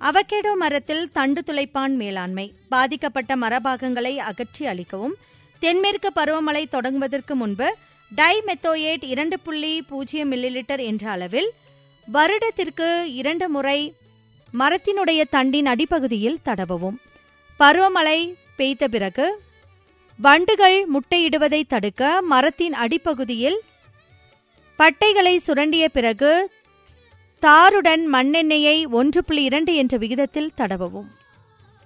avocado மரத்தில் தண்டு துளைப்பான் மேலாண்மை பாதிக்கப்பட்ட மரபாகங்களை அகற்றி அளிக்கவும் தென்மேற்கு பருவமழை தொடங்குவதற்கு முன்பு டைமெத்தோயேட் இரண்டு புள்ளி பூஜ்ஜியம் மில்லிலிட்டர் என்ற அளவில் வருடத்திற்கு இரண்டு முறை மரத்தினுடைய தண்டின் அடிப்பகுதியில் தடவவும் பருவமழை பெய்த பிறகு வண்டுகள் முட்டையிடுவதை தடுக்க மரத்தின் அடிப்பகுதியில் பட்டைகளை சுரண்டிய பிறகு தாருடன் மண்ணெண்ணெயை ஒன்று புள்ளி இரண்டு என்ற விகிதத்தில் தடவவும்